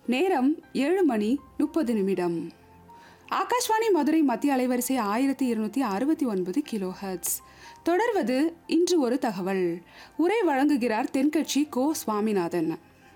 நேரம் ஏழு மணி முப்பது நிமிடம் ஆகாஷ்வாணி மதுரை மத்திய அலைவரிசை ஆயிரத்தி இருநூத்தி அறுபத்தி ஒன்பது கிலோ ஹெர்ட்ஸ் தொடர்வது இன்று ஒரு தகவல் உரை வழங்குகிறார் தென்கட்சி கோ சுவாமிநாதன்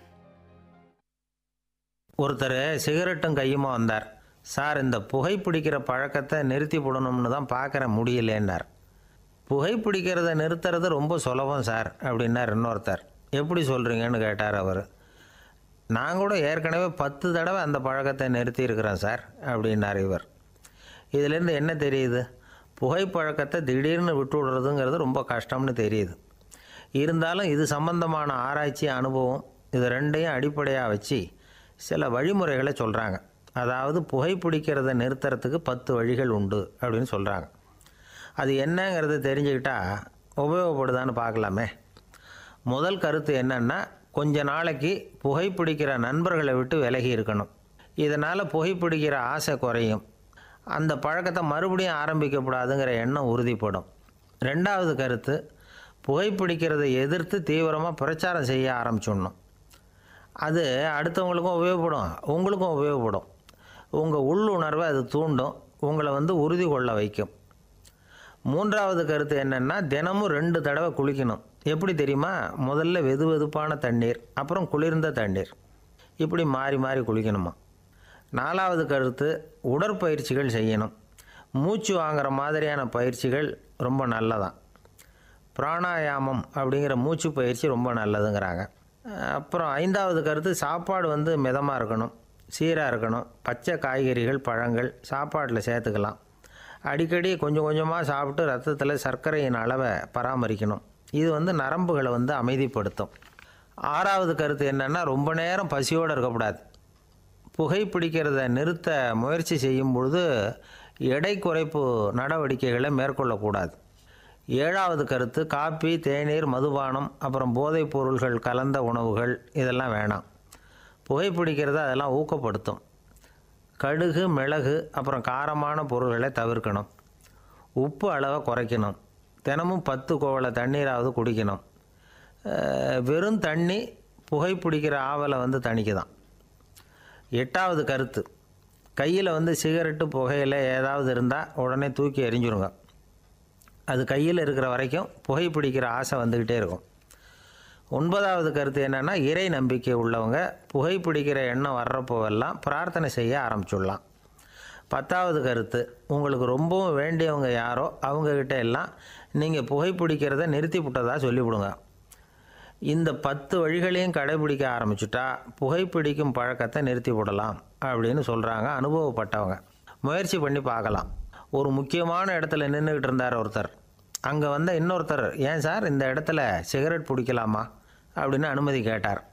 ஒருத்தர் சிகரெட்டும் கையுமா வந்தார் சார் இந்த புகை பிடிக்கிற பழக்கத்தை நிறுத்தி போடணும்னு தான் பார்க்குறேன் முடியலேன்னார் புகை பிடிக்கிறத நிறுத்துறது ரொம்ப சுலபம் சார் அப்படின்னார் இன்னொருத்தர் எப்படி சொல்கிறீங்கன்னு கேட்டார் அவர் நான் கூட ஏற்கனவே பத்து தடவை அந்த பழக்கத்தை நிறுத்தி இருக்கிறேன் சார் அப்படின்னார் இவர் இதிலேருந்து என்ன தெரியுது புகை பழக்கத்தை திடீர்னு விட்டு விடுறதுங்கிறது ரொம்ப கஷ்டம்னு தெரியுது இருந்தாலும் இது சம்பந்தமான ஆராய்ச்சி அனுபவம் இது ரெண்டையும் அடிப்படையாக வச்சு சில வழிமுறைகளை சொல்கிறாங்க அதாவது புகை பிடிக்கிறத நிறுத்துறதுக்கு பத்து வழிகள் உண்டு அப்படின்னு சொல்கிறாங்க அது என்னங்கிறத தெரிஞ்சுக்கிட்டா உபயோகப்படுதான்னு பார்க்கலாமே முதல் கருத்து என்னன்னா கொஞ்ச நாளைக்கு புகைப்பிடிக்கிற நண்பர்களை விட்டு விலகி இருக்கணும் இதனால் புகைப்பிடிக்கிற ஆசை குறையும் அந்த பழக்கத்தை மறுபடியும் ஆரம்பிக்கப்படாதுங்கிற எண்ணம் உறுதிப்படும் ரெண்டாவது கருத்து புகைப்பிடிக்கிறதை எதிர்த்து தீவிரமாக பிரச்சாரம் செய்ய ஆரம்பிச்சிடணும் அது அடுத்தவங்களுக்கும் உபயோகப்படும் உங்களுக்கும் உபயோகப்படும் உங்கள் உள்ளுணர்வை அது தூண்டும் உங்களை வந்து உறுதி கொள்ள வைக்கும் மூன்றாவது கருத்து என்னென்னா தினமும் ரெண்டு தடவை குளிக்கணும் எப்படி தெரியுமா முதல்ல வெது வெதுப்பான தண்ணீர் அப்புறம் குளிர்ந்த தண்ணீர் இப்படி மாறி மாறி குளிக்கணுமா நாலாவது கருத்து உடற்பயிற்சிகள் செய்யணும் மூச்சு வாங்குற மாதிரியான பயிற்சிகள் ரொம்ப நல்லதான் பிராணாயாமம் அப்படிங்கிற மூச்சு பயிற்சி ரொம்ப நல்லதுங்கிறாங்க அப்புறம் ஐந்தாவது கருத்து சாப்பாடு வந்து மிதமாக இருக்கணும் சீராக இருக்கணும் பச்சை காய்கறிகள் பழங்கள் சாப்பாட்டில் சேர்த்துக்கலாம் அடிக்கடி கொஞ்சம் கொஞ்சமாக சாப்பிட்டு ரத்தத்தில் சர்க்கரையின் அளவை பராமரிக்கணும் இது வந்து நரம்புகளை வந்து அமைதிப்படுத்தும் ஆறாவது கருத்து என்னென்னா ரொம்ப நேரம் பசியோடு இருக்கக்கூடாது புகைப்பிடிக்கிறத நிறுத்த முயற்சி செய்யும் பொழுது எடை குறைப்பு நடவடிக்கைகளை மேற்கொள்ளக்கூடாது ஏழாவது கருத்து காப்பி தேநீர் மதுபானம் அப்புறம் போதைப் பொருள்கள் கலந்த உணவுகள் இதெல்லாம் வேணாம் புகைப்பிடிக்கிறத அதெல்லாம் ஊக்கப்படுத்தும் கடுகு மிளகு அப்புறம் காரமான பொருள்களை தவிர்க்கணும் உப்பு அளவை குறைக்கணும் தினமும் பத்து கோவலை தண்ணீராவது குடிக்கணும் அஹ், வெறும் தண்ணி புகைப்பிடிக்கிற ஆவலை வந்து தணிக்குதான் எட்டாவது கருத்து கையில் வந்து சிகரெட்டு புகையில ஏதாவது இருந்தால் உடனே தூக்கி எறிஞ்சிருங்க அது கையில் இருக்கிற வரைக்கும் புகைப்பிடிக்கிற ஆசை வந்துக்கிட்டே இருக்கும் ஒன்பதாவது கருத்து என்னென்னா இறை நம்பிக்கை உள்ளவங்க புகைப்பிடிக்கிற எண்ணம் வர்றப்போவெல்லாம் பிரார்த்தனை செய்ய ஆரம்பிச்சுடலாம் பத்தாவது கருத்து உங்களுக்கு ரொம்பவும் வேண்டியவங்க யாரோ அவங்கக்கிட்ட எல்லாம் நீங்கள் புகைப்பிடிக்கிறத நிறுத்தி விட்டதா சொல்லிவிடுங்க இந்த பத்து வழிகளையும் கடைபிடிக்க ஆரம்பிச்சுட்டா புகைப்பிடிக்கும் பழக்கத்தை நிறுத்தி விடலாம் அப்படின்னு சொல்கிறாங்க அனுபவப்பட்டவங்க முயற்சி பண்ணி பார்க்கலாம் ஒரு முக்கியமான இடத்துல நின்றுக்கிட்டு இருந்தார் ஒருத்தர் அங்கே வந்த இன்னொருத்தர் ஏன் சார் இந்த இடத்துல சிகரெட் பிடிக்கலாமா அப்படின்னு அனுமதி கேட்டார்